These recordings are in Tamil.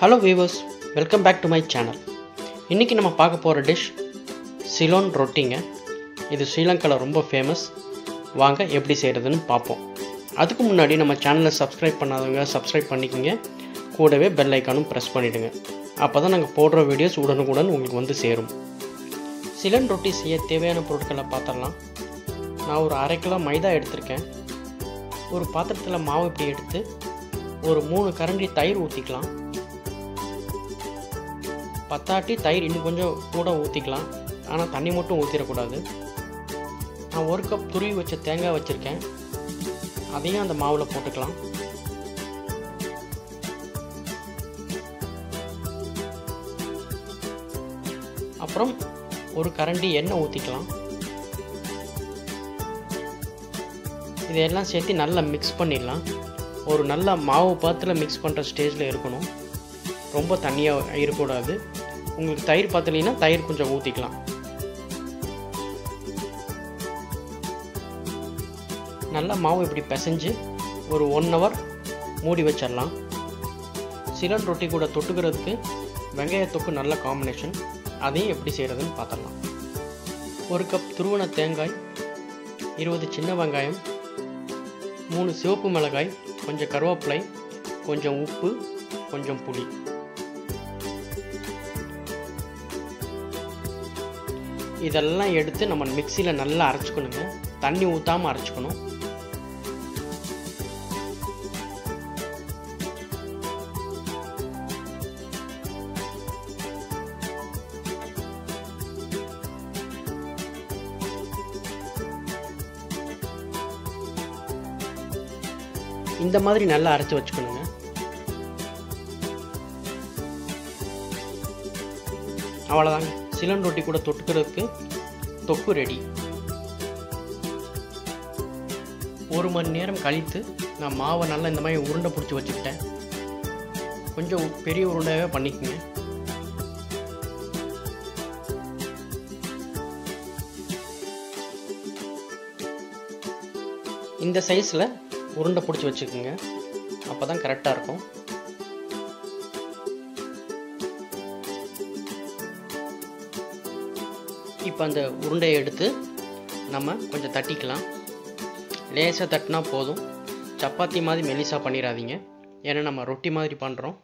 hello viewers welcome back to my channel இன்றைக்கி நம்ம பார்க்க போகிற டிஷ் சிலோன் ரொட்டிங்க இது ஸ்ரீலங்காவில் ரொம்ப ஃபேமஸ் வாங்க எப்படி செய்கிறதுன்னு பார்ப்போம் அதுக்கு முன்னாடி நம்ம சேனலை சப்ஸ்கிரைப் பண்ணாதவங்க சப்ஸ்கிரைப் பண்ணிக்கோங்க கூடவே பெல் ஐக்கானும் ப்ரெஸ் பண்ணிவிடுங்க அப்போ தான் நாங்கள் போடுற வீடியோஸ் உடனுக்குடன் உங்களுக்கு வந்து சேரும் சிலன் ரொட்டி செய்ய தேவையான பொருட்களை பார்த்துடலாம் நான் ஒரு அரை கிலோ மைதா எடுத்திருக்கேன் ஒரு பாத்திரத்தில் மாவு இப்படி எடுத்து ஒரு மூணு கரண்டி தயிர் ஊற்றிக்கலாம் பத்தாட்டி தயிர் இன்னும் கொஞ்சம் கூட ஊற்றிக்கலாம் ஆனால் தண்ணி மட்டும் ஊற்றிடக்கூடாது நான் ஒரு கப் துருவி வச்ச தேங்காய் வச்சுருக்கேன் அதையும் அந்த மாவில் போட்டுக்கலாம் அப்புறம் ஒரு கரண்டி எண்ணெய் ஊற்றிக்கலாம் இதையெல்லாம் சேர்த்து நல்லா மிக்ஸ் பண்ணிடலாம் ஒரு நல்ல மாவு பாத்தில் மிக்ஸ் பண்ணுற ஸ்டேஜில் இருக்கணும் ரொம்ப தண்ணியாக இருக்கக்கூடாது உங்களுக்கு தயிர் பார்த்தீங்கன்னா தயிர் கொஞ்சம் ஊற்றிக்கலாம் நல்லா மாவு இப்படி பிசைஞ்சு ஒரு ஒன் ஹவர் மூடி வச்சிடலாம் சிலன் ரொட்டி கூட தொட்டுக்கிறதுக்கு வெங்காய தொக்கு நல்ல காம்பினேஷன் அதையும் எப்படி செய்கிறதுன்னு பார்த்துடலாம் ஒரு கப் துருவன தேங்காய் இருபது சின்ன வெங்காயம் மூணு சிவப்பு மிளகாய் கொஞ்சம் கருவேப்பிலை கொஞ்சம் உப்பு கொஞ்சம் புளி இதெல்லாம் எடுத்து நம்ம மிக்சியில் நல்லா அரைச்சிக்கணுங்க தண்ணி ஊற்றாமல் அரைச்சிக்கணும் இந்த மாதிரி நல்லா அரைச்சி வச்சுக்கணுங்க அவ்வளோதாங்க சிலன் ரொட்டி கூட தொட்டுக்கிறதுக்கு தொக்கு ரெடி ஒரு மணி நேரம் கழித்து நான் மாவை நல்லா இந்த மாதிரி உருண்டை பிடிச்சி வச்சுக்கிட்டேன் கொஞ்சம் பெரிய உருண்டையாகவே பண்ணிக்கோங்க இந்த சைஸில் உருண்டை பிடிச்சி வச்சுக்கோங்க அப்போ தான் கரெக்டாக இருக்கும் இப்போ அந்த உருண்டையை எடுத்து நம்ம கொஞ்சம் தட்டிக்கலாம் லேசாக தட்டினா போதும் சப்பாத்தி மாதிரி மெலிசாக பண்ணிடாதீங்க ஏன்னா நம்ம ரொட்டி மாதிரி பண்ணுறோம்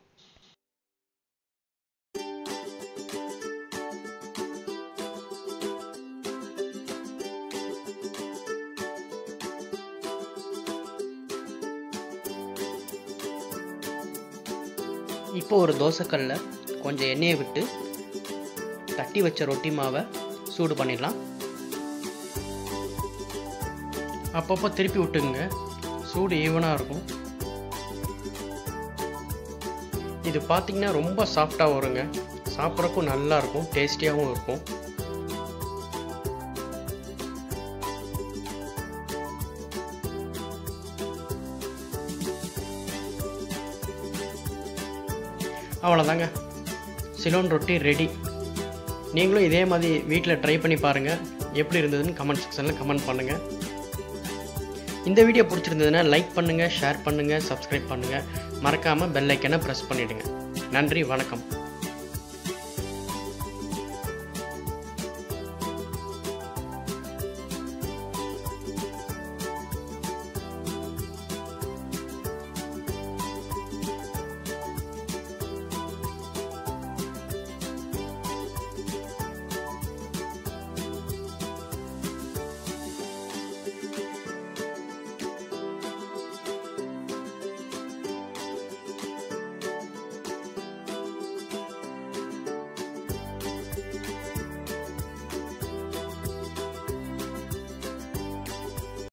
இப்போ ஒரு தோசைக்கல்ல கொஞ்சம் எண்ணெயை விட்டு தட்டி வச்ச ரொட்டி மாவை சூடு பண்ணிடலாம் அப்பப்போ திருப்பி விட்டுங்க சூடு ஈவனாக இருக்கும் இது பார்த்திங்கன்னா ரொம்ப சாஃப்டாக வருங்க சாப்பிட்றக்கும் நல்லா இருக்கும் டேஸ்டியாகவும் இருக்கும் அவ்வளோதாங்க சிலோன் ரொட்டி ரெடி நீங்களும் இதே மாதிரி வீட்டில் ட்ரை பண்ணி பாருங்கள் எப்படி இருந்ததுன்னு கமெண்ட் செக்ஷனில் கமெண்ட் பண்ணுங்கள் இந்த வீடியோ பிடிச்சிருந்ததுன்னா லைக் பண்ணுங்கள் ஷேர் பண்ணுங்கள் சப்ஸ்கிரைப் பண்ணுங்கள் மறக்காமல் பெல் ஐக்கனை ப்ரெஸ் பண்ணிவிடுங்க நன்றி வணக்கம்